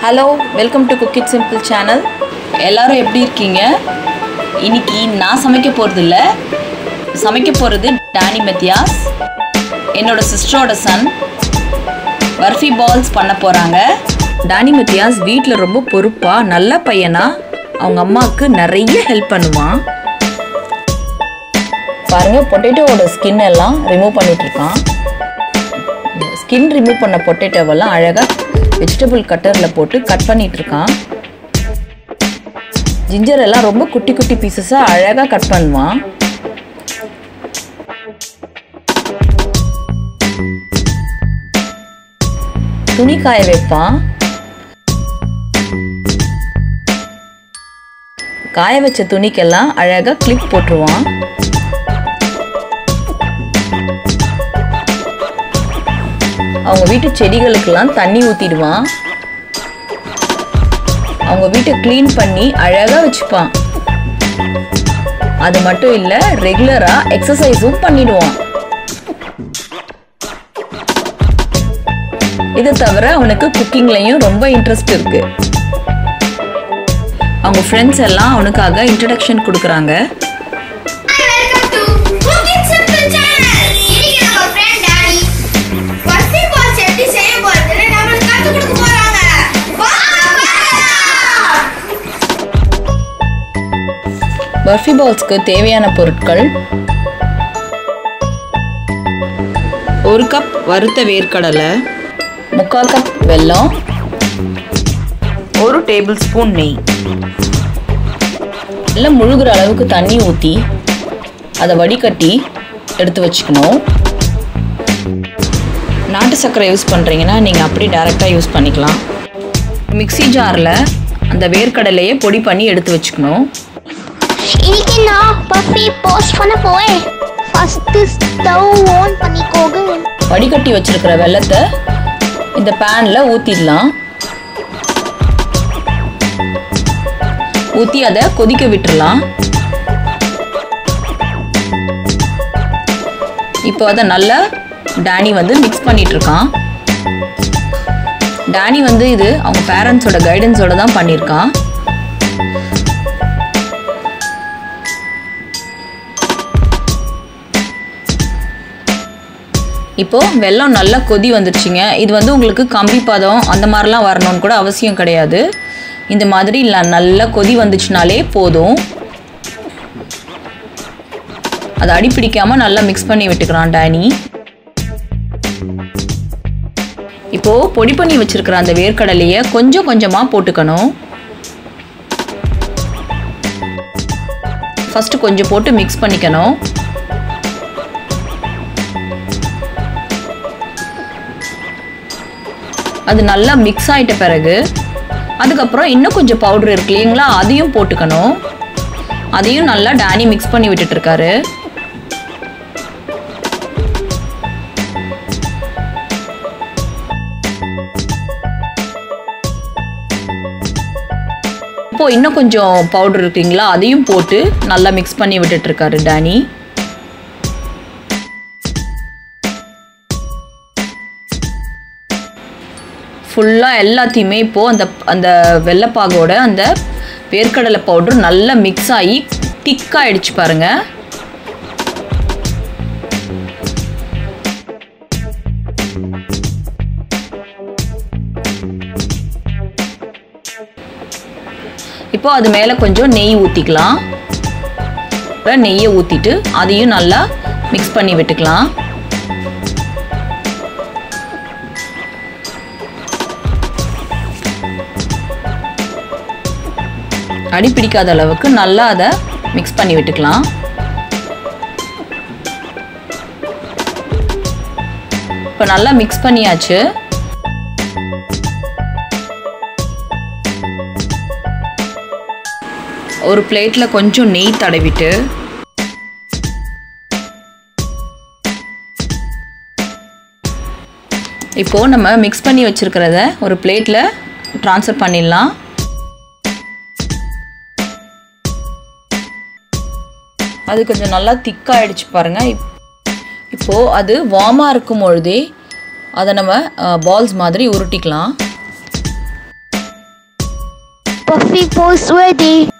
hello welcome to cook it simple channel எல்லாரும் எப்படி இருக்கீங்க இன்னைக்கு நான் சமைக்க போகிறது இல்லை சமைக்க போகிறது டானி மெத்தியாஸ் என்னோட சிஸ்டரோட சன் பர்ஃபி பால்ஸ் பண்ண போகிறாங்க டானி மெத்தியாஸ் வீட்டில் ரொம்ப பொறுப்பாக நல்ல பையனா அவங்க அம்மாவுக்கு நிறைய ஹெல்ப் பண்ணுவான் பாருங்க பொட்டேட்டோவோட ஸ்கின் எல்லாம் ரிமூவ் பண்ணிட்டு இருக்கான் ஸ்கின் ரிமூவ் பண்ண பொட்டேட்டோவெல்லாம் அழகாக வெஜிடபிள் கட்டரில் போட்டு கட் பண்ணிட்டு இருக்கான் ஜிஞ்சர் எல்லாம் ரொம்ப குட்டி குட்டி பீசஸாக அழகாக கட் பண்ணுவான் துணி காய வைப்பான் காய வச்ச துணிக்கெல்லாம் அழகாக கிளிப் போட்டுருவான் அவங்க வீட்டு செடிகளுக்கெல்லாம் தண்ணி ஊற்றிடுவான் அவங்க வீட்டை க்ளீன் பண்ணி அழகாக வச்சுப்பான் அது மட்டும் இல்லை ரெகுலராக எக்ஸசைஸும் பண்ணிடுவான் இது தவிர அவனுக்கு குக்கிங்லையும் ரொம்ப இன்ட்ரெஸ்ட் இருக்கு அவங்க ஃப்ரெண்ட்ஸ் எல்லாம் அவனுக்காக இன்ட்ரடக்ஷன் கொடுக்குறாங்க welcome to cooking simple channel இன்னைக்கு நம்ம ஃப்ரெண்ட் டானி பர்ஃபி பால்ஸ் எப்படி செய்ய போறதுன்னு நம்மளுக்கு கத்து கொடுக்க போறாங்க வாங்க பார்க்கலாம் பர்ஃபி பால்ஸ்க்கு தேவையான பொருட்கள் ஒரு கப் வறுத்த வேர்க்கடலை முக்கால் கப் வெல்லம் ஒரு டேபிள் ஸ்பூன் நெய் எல்லாம் முழுகிற அளவுக்கு தண்ணி ஊற்றி அதை வடிகட்டி எடுத்து வச்சுக்கணும் நாட்டு சர்க்கரை யூஸ் பண்ணுறீங்கன்னா நீங்கள் அப்படி டைரெக்டாக யூஸ் பண்ணிக்கலாம் மிக்ஸி ஜாரில் அந்த வேர்க்கடலையை பொடி பண்ணி எடுத்து வச்சுக்கணும் இன்னைக்கு நான் பஃபி போஸ்ட் பண்ண போறேன் ஃபர்ஸ்ட் ஸ்டவ் ஆன் பண்ணிக்கோங்க வடிகட்டி வச்சிருக்கிற வெள்ளத்தை இந்த பேன்ல ஊத்திடலாம் ஊத்தி அதை கொதிக்க விட்டுறலாம் இப்போ அதை நல்லா டேனி வந்து மிக்ஸ் பண்ணிட்டு இருக்கான் டேனி வந்து இது அவங்க பேரண்ட்ஸோட கைடன்ஸோட தான் பண்ணியிருக்கான் இப்போ வெல்லம் நல்லா கொதி வந்துருச்சுங்க இது வந்து உங்களுக்கு கம்பி பதம் அந்த மாதிரிலாம் வரணும்னு கூட அவசியம் கிடையாது இந்த மாதிரி ந- நல்லா கொதி வந்துச்சுனாலே போதும் அது அடி பிடிக்காம நல்லா மிக்ஸ் பண்ணி விட்டுக்கிறான் டேனி இப்போ பொடி பண்ணி வச்சிருக்கிற அந்த வேர்க்கடலையை கொஞ்சம் கொஞ்சமா போட்டுக்கணும் ஃபர்ஸ்ட் கொஞ்சம் போட்டு மிக்ஸ் பண்ணிக்கணும் அது நல்லா மிக்ஸ் ஆயிட்ட பிறகு அதுக்கப்புறம் இன்னும் கொஞ்சம் பவுடர் இருக்கு இல்லைங்களா அதையும் போட்டுக்கணும் அதையும் நல்லா டேனி மிக்ஸ் பண்ணி விட்டுட்டு இருக்காரு இப்போ இன்னும் கொஞ்சம் பவுடர் இருக்குங்களா அதையும் போட்டு நல்லா மிக்ஸ் பண்ணி விட்டுட்டு இருக்காரு டேனி ஃபுல்லாக எல்லாத்தையுமே இப்போது அந்த அந்த வெள்ளைப்பாகோட அந்த வேர்க்கடலை பவுடர் நல்லா மிக்ஸ் ஆகி திக்காயிடுச்சு பாருங்க இப்போ அது மேலே கொஞ்சம் நெய் ஊற்றிக்கலாம் அப்புறம் நெய்யை ஊற்றிட்டு அதையும் நல்லா மிக்ஸ் பண்ணி விட்டுக்கலாம் அடி பிடிக்காத அளவுக்கு நல்லா அதை மிக்ஸ் பண்ணி விட்டுக்கலாம் இப்போ நல்லா மிக்ஸ் பண்ணியாச்சு ஒரு பிளேட்டில் கொஞ்சம் நெய் தடவிட்டு இப்போது நம்ம மிக்ஸ் பண்ணி வச்சுருக்கிறத ஒரு பிளேட்டில் ட்ரான்ஸ்ஃபர் பண்ணிடலாம் அது கொஞ்சம் நல்லா திக்காயிடுச்சு பாருங்க இப்- இப்போ அது வார்மாக இருக்கும் பொழுதே அதை நம்ம பால்ஸ் மாதிரி உருட்டிக்கலாம் puffy pose ready